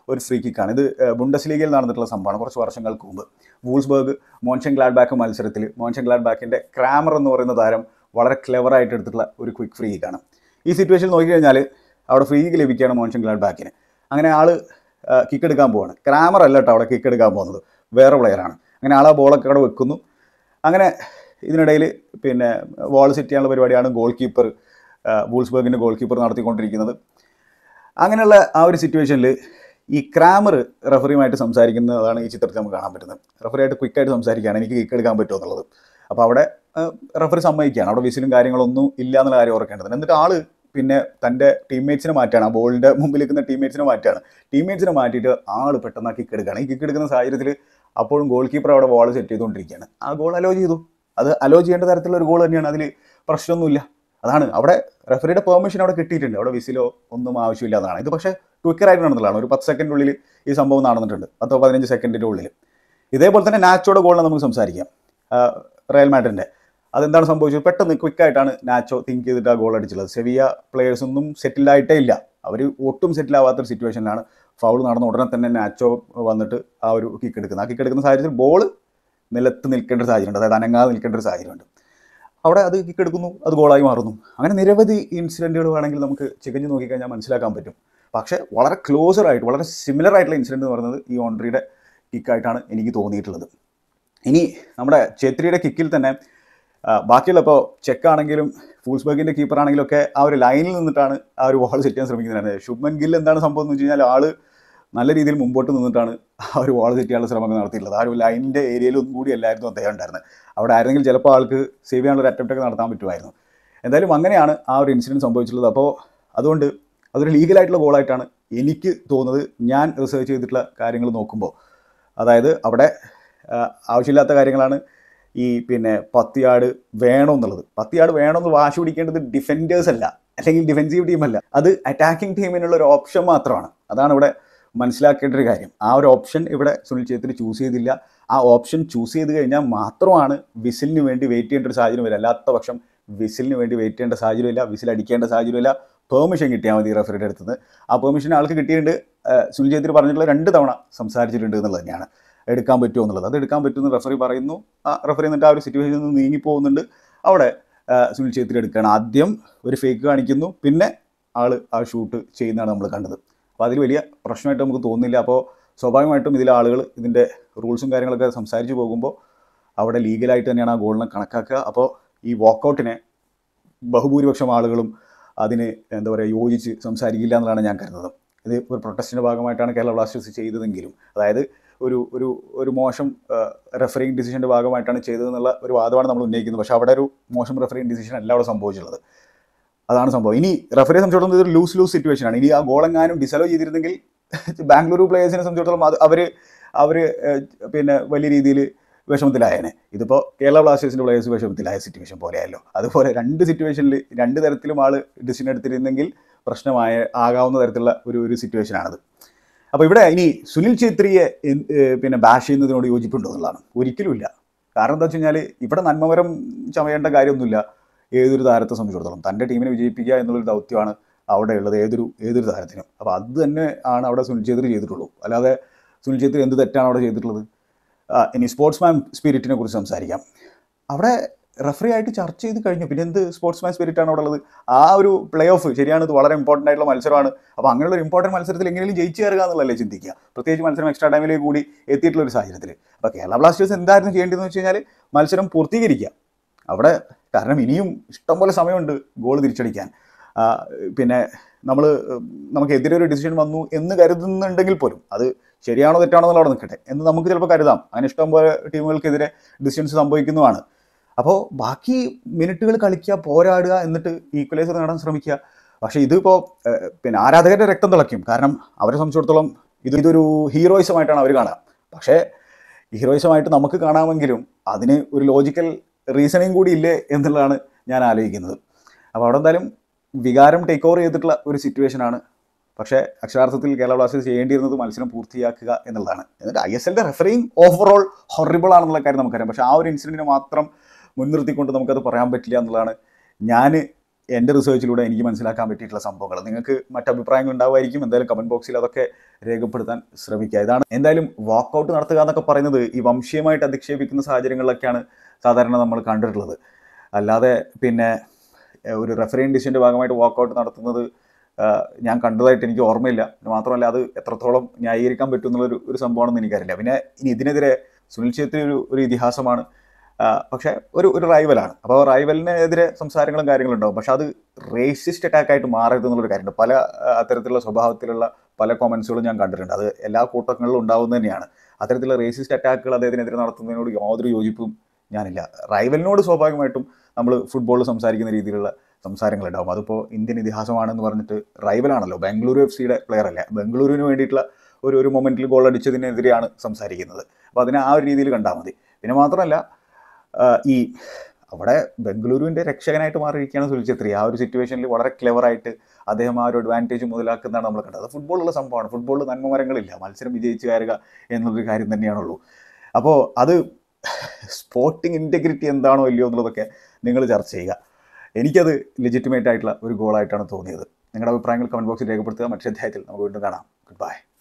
ഒരു ഫ്രീ കിക്കാണ് ഇത് ബുണ്ടസ് ലീഗയിൽ നടന്നിട്ടുള്ള സംഭവമാണ് കുറച്ച് വർഷങ്ങൾക്ക് മുമ്പ് വൂൾസ്ബർഗ് മോൻഷൻ ഗ്ലാഡ് ബാക്ക് മത്സരത്തിൽ മോൻഷൻ ഗ്ലാഡ് ബാക്കിൻ്റെ ക്രാമർ എന്ന് പറയുന്ന താരം വളരെ ക്ലെവറായിട്ട് എടുത്തിട്ടുള്ള ഒരു ക്വിക്ക് ഫ്രീ കിക്കാണ് ഈ സിറ്റുവേഷനിൽ നോക്കിക്കഴിഞ്ഞാൽ അവിടെ ഫ്രീ കിക്ക് ലഭിക്കുകയാണ് മോൻഷൻ ഗ്ലാഡ് ബാക്കിന് അങ്ങനെ ആൾ കിക്ക് എടുക്കാൻ പോവാണ് ക്രാമർ അല്ല കേട്ടോ അവിടെ കിക്ക് എടുക്കാൻ പോകുന്നത് വേറെ പ്ലെയറാണ് അങ്ങനെ ആൾ ആ ബോളൊക്കെ അവിടെ വെക്കുന്നു അങ്ങനെ ഇതിനിടയിൽ പിന്നെ ബോൾ സെറ്റ് ചെയ്യാനുള്ള പരിപാടിയാണ് ഗോൾ കീപ്പർ വൂൾസ്ബർഗിൻ്റെ ഗോൾ കീപ്പർ നടത്തിക്കൊണ്ടിരിക്കുന്നത് അങ്ങനെയുള്ള ആ ഒരു സിറ്റുവേഷനിൽ ഈ ക്രാമർ റഫറിയുമായിട്ട് സംസാരിക്കുന്നതാണ് ഈ ചിത്രത്തിൽ നമുക്ക് കാണാൻ പറ്റുന്നത് റഫറിയായിട്ട് ക്വിക്കായിട്ട് സംസാരിക്കുകയാണ് എനിക്ക് കിക്ക് എടുക്കാൻ പറ്റുമോ എന്നുള്ളത് അപ്പോൾ അവിടെ റഫറി സമ്മതിക്കുകയാണ് അവിടെ വിസിലും കാര്യങ്ങളൊന്നും ഇല്ല എന്നുള്ള കാര്യം ഓർക്കേണ്ടത് എന്നിട്ട് ആള് പിന്നെ തൻ്റെ ടീംമേറ്റ്സിനെ മാറ്റാണ് ആ ബോളിൻ്റെ മുമ്പിൽ നിൽക്കുന്ന ടീംമേറ്റ്സിനെ മാറ്റാണ് ടീംമേറ്റ്സിനെ മാറ്റിയിട്ട് ആൾ പെട്ടെന്ന് ആ കിക്ക് എടുക്കുകയാണ് ഈ കിക്ക് എടുക്കുന്ന സാഹചര്യത്തിൽ അപ്പോഴും ഗോൾ കീപ്പർ അവിടെ ബോൾ സെറ്റ് ചെയ്തുകൊണ്ടിരിക്കുകയാണ് ആ ഗോൾ അലോ ചെയ്തു അത് അലോ ചെയ്യേണ്ട തരത്തിലുള്ള ഒരു ഗോൾ തന്നെയാണ് അതിൽ പ്രശ്നമൊന്നുമില്ല അതാണ് അവിടെ റെഫറിയുടെ പെർമിഷൻ അവിടെ കിട്ടിയിട്ടുണ്ട് അവിടെ വിസിലോ ഒന്നും ആവശ്യമില്ല എന്നാണ് ഇത് പക്ഷേ ക്വിക്കറായിട്ട് നടന്നതാണ് ഒരു പത്ത് സെക്കൻഡിനുള്ളിൽ ഈ സംഭവം നടന്നിട്ടുണ്ട് പത്തോ പതിനഞ്ച് സെക്കൻഡിൻ്റെ ഉള്ളിൽ ഇതേപോലെ തന്നെ നാച്ചോയുടെ ഗോളിനെ നമുക്ക് സംസാരിക്കാം ആ, റയൽ മാഡ്രിഡിൻ്റെ അതെന്താണ് സംഭവിച്ചത് പെട്ടെന്ന് ക്വിക്കായിട്ടാണ് നാച്ചോ തിങ്ക് ചെയ്തിട്ട് ആ ഗോൾ അടിച്ചുള്ളത് സെവിയ പ്ലേയേഴ്സ് ഒന്നും സെറ്റിൽ ആയിട്ടേ ഇല്ല അവർ ഒട്ടും സെറ്റിൽ ആവാത്തൊരു സിറ്റുവേഷനിലാണ് ഫൗൾ നടന്ന ഉടനെ തന്നെ നാച്ചോ വന്നിട്ട് ആ ഒരു കിക്ക് എടുക്കുന്നത് ആ കിക്ക് എടുക്കുന്ന സാഹചര്യത്തിൽ ബോൾ നിലത്ത് നിൽക്കേണ്ട ഒരു സാഹചര്യമുണ്ട് അതായത് അനങ്ങാതെ നിൽക്കേണ്ട ഒരു സാഹചര്യമുണ്ട് അവിടെ അത് കിക്ക് എടുക്കുന്നു അത് ഗോളായി മാറുന്നു അങ്ങനെ നിരവധി ഇൻസിഡൻറ്റുകൾ വേണമെങ്കിൽ നമുക്ക് ചികഞ്ഞ് നോക്കിക്കഴിഞ്ഞാൽ മനസ്സിലാക്കാൻ പറ്റും പക്ഷേ വളരെ ക്ലോസർ ആയിട്ട് വളരെ സിമിലർ ആയിട്ടുള്ള ഇൻസിഡൻറ്റ് എന്ന് പറയുന്നത് ഈ ഓൺട്രിയുടെ കിക്കായിട്ടാണ് എനിക്ക് തോന്നിയിട്ടുള്ളത് ഇനി നമ്മുടെ ഛേത്രിയുടെ കിക്കിൽ തന്നെ ആ, ബാക്കിയുള്ള ഇപ്പോൾ ചെക്കാണെങ്കിലും ഫൂൾസ്ബർഗിൻ്റെ കീപ്പർ ആണെങ്കിലും ഒക്കെ ആ ഒരു ലൈനിൽ നിന്നിട്ടാണ് ആ ഒരു ബോൾ സെറ്റ് ചെയ്യാൻ ശ്രമിക്കുന്നത് ശുഭ്മൻ ഗിൽ എന്താണ് സംഭവം എന്ന് വെച്ച് കഴിഞ്ഞാൽ ആള് നല്ല രീതിയിൽ മുമ്പോട്ട് നിന്നിട്ടാണ് ആ ഒരു ബോൾ സെറ്റ് ചെയ്യാനുള്ള ശ്രമങ്ങൾ നടത്തിയിട്ടുള്ളത് ആ ഒരു ലൈനിൻ്റെ ഏരിയയിൽ ഒന്നും കൂടി അല്ലായിരുന്നു അദ്ദേഹം ഉണ്ടായിരുന്നത് അവിടെ ആയിരുന്നെങ്കിൽ ചിലപ്പോൾ ആൾക്ക് സേവ് ചെയ്യാനുള്ള ഒരു അറ്റംപ്റ്റ് ഒക്കെ നടത്താൻ പറ്റുമായിരുന്നു എന്തായാലും അങ്ങനെയാണ് ആ ഒരു ഇൻസിഡൻറ്റ് സംഭവിച്ചിട്ടുള്ളത് അപ്പോൾ അതുകൊണ്ട് അതൊരു ലീഗലായിട്ടുള്ള ഗോളായിട്ടാണ് എനിക്ക് തോന്നുന്നത് ഞാൻ റിസർച്ച് ചെയ്തിട്ടുള്ള കാര്യങ്ങൾ നോക്കുമ്പോൾ അതായത് അവിടെ ആ, ആവശ്യമില്ലാത്ത കാര്യങ്ങളാണ് ഈ പിന്നെ പത്തിയാട് വേണമെന്നുള്ളത് പത്തിയാട് വേണമെന്ന് വാശി പിടിക്കേണ്ടത് ഡിഫൻഡേഴ്സ് അല്ല അല്ലെങ്കിൽ ഡിഫെൻസീവ് ടീമല്ല അത് അറ്റാക്കിംഗ് ടീമിനുള്ള ഒരു ഓപ്ഷൻ മാത്രമാണ് അതാണ് ഇവിടെ മനസ്സിലാക്കേണ്ട ഒരു കാര്യം ആ ഒരു ഓപ്ഷൻ ഇവിടെ സുനിൽ ഛേത്രി ചൂസ് ചെയ്തില്ല ആ ഓപ്ഷൻ ചൂസ് ചെയ്ത് കഴിഞ്ഞാൽ മാത്രമാണ് വിസിലിന് വേണ്ടി വെയിറ്റ് ചെയ്യേണ്ട ഒരു സാഹചര്യം വരില്ല അല്ലാത്ത പക്ഷം വിസിലിന് വേണ്ടി വെയിറ്റ് ചെയ്യേണ്ട സാഹചര്യമില്ല വിസിൽ അടിക്കേണ്ട സാഹചര്യമില്ല പെർമിഷൻ കിട്ടിയാൽ മതി റെഫറിയുടെ അടുത്ത് നിന്ന് ആ പെർമിഷൻ ആൾക്ക് കിട്ടിയിട്ടുണ്ട് ആ, സുനിൽ ഛേത്രി പറഞ്ഞിട്ടുള്ള രണ്ട് തവണ സംസാരിച്ചിട്ടുണ്ട് എന്നുള്ളത് തന്നെയാണ് എടുക്കാൻ പറ്റുമോ എന്നുള്ളത് അത് എടുക്കാൻ പറ്റുമെന്ന് റെഫറി പറയുന്നു ആ റെഫറി എന്നിട്ട് ആ ഒരു സിറ്റുവേഷനിൽ നിന്ന് നീങ്ങിപ്പോകുന്നുണ്ട് അവിടെ ആ, സുനിൽ ഛേത്രി എടുക്കുകയാണ് ആദ്യം ഒരു ഫേക്ക് കാണിക്കുന്നു പിന്നെ ആൾ ആ ഷൂട്ട് ചെയ്യുന്നതാണ് നമ്മൾ കണ്ടത് അപ്പോൾ അതിൽ വലിയ പ്രശ്നമായിട്ട് നമുക്ക് തോന്നുന്നില്ല അപ്പോൾ സ്വാഭാവികമായിട്ടും ഇതിലെ ആളുകൾ ഇതിൻ്റെ റൂൾസും കാര്യങ്ങളൊക്കെ സംസാരിച്ച് പോകുമ്പോൾ അവിടെ ലീഗലായിട്ട് തന്നെയാണ് ആ ഗോളിനെ കണക്കാക്കുക അപ്പോൾ ഈ വാക്കൗട്ടിനെ ബഹുഭൂരിപക്ഷം ആളുകളും അതിന് എന്താ പറയുക യോജിച്ച് സംസാരിക്കില്ല എന്നുള്ളതാണ് ഞാൻ കരുതുന്നത് ഇത് ഒരു പ്രൊട്ടസ്റ്റിൻ്റെ ഭാഗമായിട്ടാണ് കേരള ബ്ലാസ്റ്റേഴ്സ് ചെയ്തതെങ്കിലും അതായത് ഒരു ഒരു ഒരു മോശം റെഫറിങ് ഡിസിഷൻ്റെ ഭാഗമായിട്ടാണ് ചെയ്തതെന്നുള്ള ഒരു വാദമാണ് നമ്മൾ ഉന്നയിക്കുന്നത് പക്ഷേ അവിടെ ഒരു മോശം റെഫറിങ് ഡിസിഷൻ അല്ല അവിടെ സംഭവിച്ചിട്ടുള്ളത് അതാണ് സംഭവം ഇനി റെഫറിയെ സംബന്ധിച്ചിടത്തോളം ഇതൊരു ലൂസ് ലൂസ് സിറ്റുവേഷൻ ആണ് ഇനി ആ ഗോളെങ്ങാനും ഡിസലോ ചെയ്തിരുന്നെങ്കിൽ ബാംഗ്ലൂരു പ്ലേയേഴ്സിനെ സംബന്ധിച്ചിടത്തോളം അത് അവർ അവർ പിന്നെ വലിയ രീതിയിൽ വിഷമത്തിലായേനെ ഇതിപ്പോൾ കേരള ബ്ലാസ്റ്റേഴ്സിൻ്റെ പ്ലേയേഴ്സ് വിഷമത്തിലായ സിറ്റുവേഷൻ പോലെയല്ലോ അതുപോലെ രണ്ട് സിറ്റുവേഷനിൽ രണ്ട് തരത്തിലും ആൾ ഡിസിഷൻ എടുത്തിരുന്നെങ്കിൽ പ്രശ്നമായ ആകാവുന്ന തരത്തിലുള്ള ഒരു ഒരു സിറ്റുവേഷനാണത് അപ്പോൾ ഇവിടെ ഇനി സുനിൽ ഛേത്രിയെ എന്ത്, ഏഹ്, പിന്നെ ബാഷ് ചെയ്യുന്നതിനോട് യോജിപ്പുണ്ടോ എന്നുള്ളതാണ് ഒരിക്കലുമില്ല കാരണം എന്താ വെച്ച് കഴിഞ്ഞാൽ ഇവിടെ നന്മമരം ചമയേണ്ട കാര്യമൊന്നുമില്ല ഏതൊരു താരത്തെ സംബന്ധിച്ചിടത്തോളം തൻ്റെ ടീമിനെ വിജയിപ്പിക്കുക എന്നുള്ളൊരു ദൗത്യമാണ് അവിടെ ഉള്ളത് ഏതൊരു ഏതൊരു താരത്തിനും അപ്പോൾ അത് തന്നെ ആണ് അവിടെ സുനിൽ ഛേത്രി ചെയ്തിട്ടുള്ളൂ അല്ലാതെ സുനിൽ ഛേത്രി എന്ത് തെറ്റാണ് അവിടെ ചെയ്തിട്ടുള്ളത് ആ, ഇനി സ്പോർട്സ്മാൻ സ്പിരിറ്റിനെ കുറിച്ച് സംസാരിക്കാം അവിടെ റെഫറി ആയിട്ട് ചർച്ച ചെയ്ത് കഴിഞ്ഞു പിന്നെ എന്ത് സ്പോർട്സ്മാൻ സ്പിരിറ്റ് ആണ് അവിടെ ഉള്ളത് ആ ഒരു പ്ലേ ഓഫ് ശരിയാണ് ഇത് വളരെ ഇമ്പോർട്ടൻ്റ് ആയിട്ടുള്ള മത്സരമാണ് അപ്പോൾ അങ്ങനെയുള്ള ഒരു ഇമ്പോർട്ടൻറ്റ് മത്സരത്തിൽ എങ്ങനെയും ജയിച്ചു കയറുക എന്നുള്ളതല്ലേ ചിന്തിക്കുക പ്രത്യേകിച്ച് മത്സരം എക്സ്ട്രാ ടൈമിലേക്ക് കൂടി എത്തിയിട്ടുള്ള ഒരു സാഹചര്യത്തിൽ അപ്പോൾ കേരള ബ്ലാസ്റ്റേഴ്സ് എന്തായിരുന്നു ചെയ്യേണ്ടതെന്ന് വെച്ച് കഴിഞ്ഞാൽ മത്സരം പൂർത്തീകരിക്കുക അവിടെ കാരണം ഇനിയും ഇഷ്ടംപോലെ സമയമുണ്ട് ഗോൾ തിരിച്ചടിക്കാൻ ആ, പിന്നെ നമ്മൾ നമുക്കെതിരെ ഒരു ഡിസിഷൻ വന്നു എന്ന് കരുതുന്നുണ്ടെങ്കിൽ പോലും അത് ശരിയാണോ തെറ്റാണോ എന്നുള്ള അവിടെ നിൽക്കട്ടെ എന്ന് നമുക്ക് ചിലപ്പോൾ കരുതാം അങ്ങനെ ഇഷ്ടംപോലെ ടീമുകൾക്കെതിരെ ഡിസിഷൻസ് സംഭവിക്കുന്നതാണ് അപ്പോൾ ബാക്കി മിനിറ്റുകൾ കളിക്കുക പോരാടുക എന്നിട്ട് ഈക്വലൈസർ നേടാൻ ശ്രമിക്കുക പക്ഷേ ഇതിപ്പോൾ പിന്നെ ആരാധകരുടെ രക്തം തിളയ്ക്കും കാരണം അവരെ സംബന്ധിച്ചിടത്തോളം ഇത് ഇതൊരു ഹീറോയിസമായിട്ടാണ് അവർ കാണുക പക്ഷേ ഹീറോയിസമായിട്ട് നമുക്ക് കാണാമെങ്കിലും അതിന് ഒരു ലോജിക്കൽ റീസണിങ് കൂടി ഇല്ലേ എന്നുള്ളതാണ് ഞാൻ ആലോചിക്കുന്നത് അപ്പോൾ അവിടെ എന്തായാലും വികാരം ടേക്ക് ഓവർ ചെയ്തിട്ടുള്ള ഒരു സിറ്റുവേഷനാണ് പക്ഷേ അക്ഷരാർത്ഥത്തിൽ കേരള ബ്ലാസ്റ്റേഴ്സ് ചെയ്യേണ്ടിയിരുന്നത് മത്സരം പൂർത്തിയാക്കുക എന്നുള്ളതാണ് എന്നിട്ട് ഐ എസ് എല്ലിൻ്റെ റെഫറിങ് ഓവറോൾ ഹൊറിബിൾ ആണെന്നുള്ള കാര്യം നമുക്കറിയാം പക്ഷേ ആ ഒരു ഇൻസിഡൻറ്റിനെ മാത്രം മുൻനിർത്തിക്കൊണ്ട് നമുക്കത് പറയാൻ പറ്റില്ല എന്നുള്ളതാണ് ഞാൻ എൻ്റെ റിസർച്ചിലൂടെ എനിക്ക് മനസ്സിലാക്കാൻ പറ്റിയിട്ടുള്ള സംഭവങ്ങൾ നിങ്ങൾക്ക് മറ്റ് അഭിപ്രായങ്ങൾ ഉണ്ടാവുമായിരിക്കും എന്തായാലും കമൻറ്റ് ബോക്സിൽ അതൊക്കെ രേഖപ്പെടുത്താൻ ശ്രമിക്കുക ഇതാണ് എന്തായാലും വാക്കൗട്ട് നടത്തുക എന്നൊക്കെ പറയുന്നത് ഈ വംശീയമായിട്ട് അധിക്ഷേപിക്കുന്ന സാഹചര്യങ്ങളിലൊക്കെയാണ് സാധാരണ നമ്മൾ കണ്ടിട്ടുള്ളത് അല്ലാതെ പിന്നെ ഏഹ്, ഒരു റെഫറിൻ ഡിസിഷൻ്റെ ഭാഗമായിട്ട് വാക്കൗട്ട് നടത്തുന്നത് ആഹ്, ഞാൻ കണ്ടതായിട്ട് എനിക്ക് ഓർമ്മയില്ല പിന്നെ മാത്രമല്ല അത് എത്രത്തോളം ന്യായീകരിക്കാൻ പറ്റും എന്നുള്ളൊരു ഒരു സംഭവമാണെന്ന് എനിക്കറിയില്ല പിന്നെ ഇനി ഇതിനെതിരെ സുനിൽ ഛേത്രി ഒരു ഒരു ഇതിഹാസമാണ് ആഹ്, പക്ഷേ ഒരു ഒരു റൈവലാണ് അപ്പോൾ റൈവലിനെതിരെ സംസാരങ്ങളും കാര്യങ്ങളും ഉണ്ടാവും പക്ഷെ അത് റേസിസ്റ്റ് അറ്റാക്ക് ആയിട്ട് മാറരുത് എന്നുള്ളൊരു കാര്യമുണ്ട് പല ആഹ്, അത്തരത്തിലുള്ള സ്വഭാവത്തിലുള്ള പല കോമൻസുകളും ഞാൻ കണ്ടിട്ടുണ്ട് അത് എല്ലാ കൂട്ടങ്ങളിലും ഉണ്ടാവുന്നത് തന്നെയാണ് അത്തരത്തിലുള്ള റേസിസ്റ്റ് അറ്റാക്കുകൾ അദ്ദേഹത്തിനെതിരെ നടത്തുന്നതിനോട് യാതൊരു യോജിപ്പും ഞാനില്ല റൈവലിനോട് സ്വാഭാവികമായിട്ടും നമ്മൾ ഫുട്ബോളിൽ സംസാരിക്കുന്ന രീതിയിലുള്ള സംസാരങ്ങളുണ്ടാവും അതിപ്പോൾ ഇന്ത്യൻ ഇതിഹാസമാണെന്ന് പറഞ്ഞിട്ട് റൈവലാണല്ലോ ബാംഗ്ലൂരു എഫ് സിയുടെ പ്ലെയർ അല്ല ബംഗളൂരുവിന് വേണ്ടിയിട്ടുള്ള ഒരു ഒരു മൊമെൻറ്റിൽ ഗോൾ അടിച്ചതിനെതിരെയാണ് സംസാരിക്കുന്നത് അപ്പോൾ അതിനെ ആ ഒരു രീതിയിൽ കണ്ടാൽ മതി പിന്നെ മാത്രമല്ല ആ, ഈ അവിടെ ബംഗളൂരുവിൻ്റെ രക്ഷകനായിട്ട് മാറിയിരിക്കുകയാണ് സുനിൽ ഛത്രി ആ ഒരു സിറ്റുവേഷനിൽ വളരെ ക്ലെവറായിട്ട് അദ്ദേഹം ആ ഒരു അഡ്വാൻറ്റേജ് മുതലാക്കുന്നതാണ് നമ്മൾ കണ്ടത് അത് ഫുട്ബോളുള്ള സംഭവമാണ് ഫുട്ബോളിൽ നന്മമരങ്ങളില്ല മത്സരം വിജയിച്ച് കയറുക എന്നുള്ളൊരു കാര്യം തന്നെയാണുള്ളൂ അപ്പോൾ അത് സ്പോർട്ടിംഗ് ഇൻറ്റഗ്രിറ്റി എന്താണോ ഇല്ലയോ എന്നുള്ളതൊക്കെ നിങ്ങൾ ചർച്ച ചെയ്യുക എനിക്കത് ലെജിറ്റിമേറ്റ് ആയിട്ടുള്ള ഒരു ഗോളായിട്ടാണ് തോന്നിയത് നിങ്ങളുടെ അഭിപ്രായങ്ങൾ കമൻറ്റ് ബോക്സിൽ രേഖപ്പെടുത്തുക മറ്റൊരു അധ്യായത്തിൽ നമുക്ക് വീണ്ടും കാണാം ഗുഡ് ബൈ